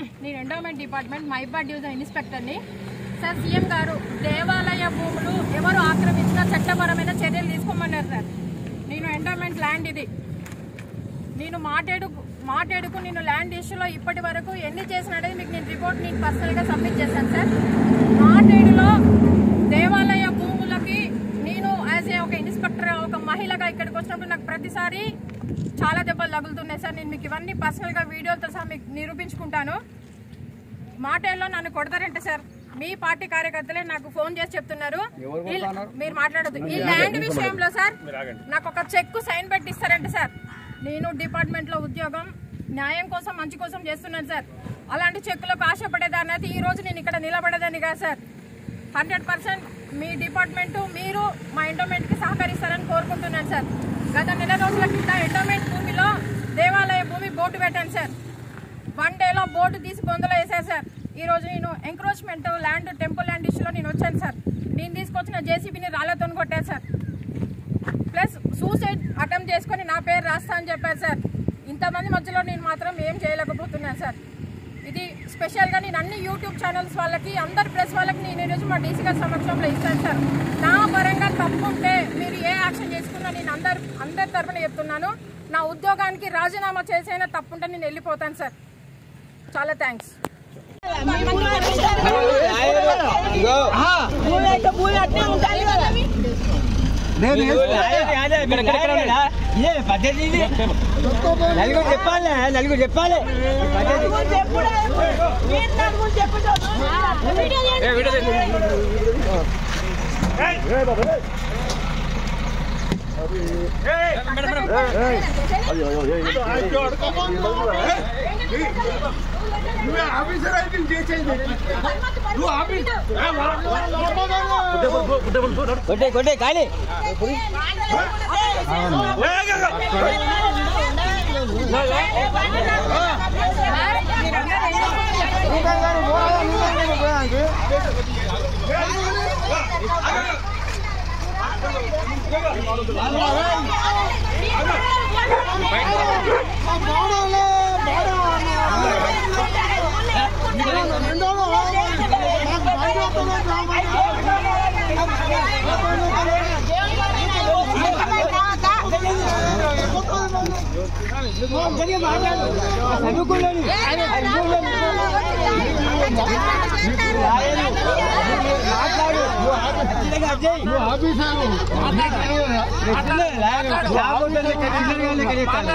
నేను endowment department మైబాడ్ division ఇన్స్పెక్టర్ని సార్ సీఎం గారు దేవాలయ భూములు ఎవరు ఆక్రమించినా చట్టపరమైన చర్యలు తీసుకోమన్నారు సార్ నేను ఎండోమెంట్ ల్యాండ్ ఇది నేను మాటేడు మాటేడుకు నేను ల్యాండ్ ఇష్యూలో ఇప్పటి వరకు ఎన్ని చేసినది మీకు నేను రిపోర్ట్ నేను పర్సనల్గా సబ్మిట్ చేశాను సార్ మాటేడులో దేవాలయ భూములకి నేను యాజ్ ఏ ఒక ఇన్స్పెక్టర్ ఒక మహిళగా ఇక్కడికి వచ్చినప్పుడు నాకు ప్రతిసారి చాలా దెబ్బలు తగులుతున్నాయి సార్ నేను మీకు ఇవన్నీ పర్సనల్గా వీడియోలతో సహా మీకు నిరూపించుకుంటాను మాటల్లో నన్ను కొడతారంటే సార్ మీ పార్టీ కార్యకర్తలే నాకు ఫోన్ చేసి చెప్తున్నారు ఈ- మీరు మాట్లాడదు ఈ ల్యాండ్ విషయంలో సార్ నాకు ఒక చెక్ సైన్ పెట్టి ఇస్తారంటే సార్ నేను డిపార్ట్మెంట్ లో ఉద్యోగం న్యాయం కోసం మంచి కోసం చేస్తున్నాను సార్ అలాంటి చెక్కులకు ఆశపడేదాన్ని అయితే ఈ రోజు నేను ఇక్కడ నిలబడేదాన్ని కాదు సార్ హండ్రెడ్ పర్సెంట్ మీ డిపార్ట్మెంట్ మీరు మా ఎండోమెంట్ కి సహకరిస్తారని కోరుకుంటున్నాను సార్ గత నెల రోజుల కింద ఎండోమెంట్ భూమిలో దేవాలయ భూమి బోర్డు పెట్టాను సార్ వన్ డేలో బోర్డు తీసి బొందలో వేశారు సార్ ఈ రోజు నేను ఎంక్రోచ్మెంట్ ల్యాండ్ టెంపుల్ ల్యాండ్ ఇష్యూలో నేను వచ్చాను సార్ నేను తీసుకొచ్చిన జేసీబీని రాళ్లతో కొట్టాను సార్ ప్లస్ సూసైడ్ అటెంప్ట్ చేసుకొని నా పేరు రాస్తా అని చెప్పారు సార్ ఇంతమంది మధ్యలో నేను మాత్రం ఏం చేయలేకపోతున్నాను సార్ ఇది స్పెషల్గా నేను అన్ని యూట్యూబ్ ఛానల్స్ వాళ్ళకి అందరి ప్రెస్ వాళ్ళకి నేను ఈరోజు మా డీసీ గారి సమక్షంలో ఇస్తాను సార్ నా పరంగా తప్పు ఉంటే మీరు ఏ యాక్షన్ చేసుకున్నా నేను అందరు అందరి తరఫున చెప్తున్నాను నా ఉద్యోగానికి రాజీనామా చేసైనా తప్పుంటే నేను వెళ్ళిపోతాను సార్ చాలా థ్యాంక్స్ నలుగురు చెప్పాలి నలుగురు చెప్పాలి కొట్టే కొట్టే ఖాళీ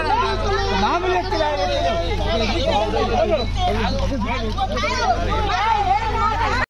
మామూలు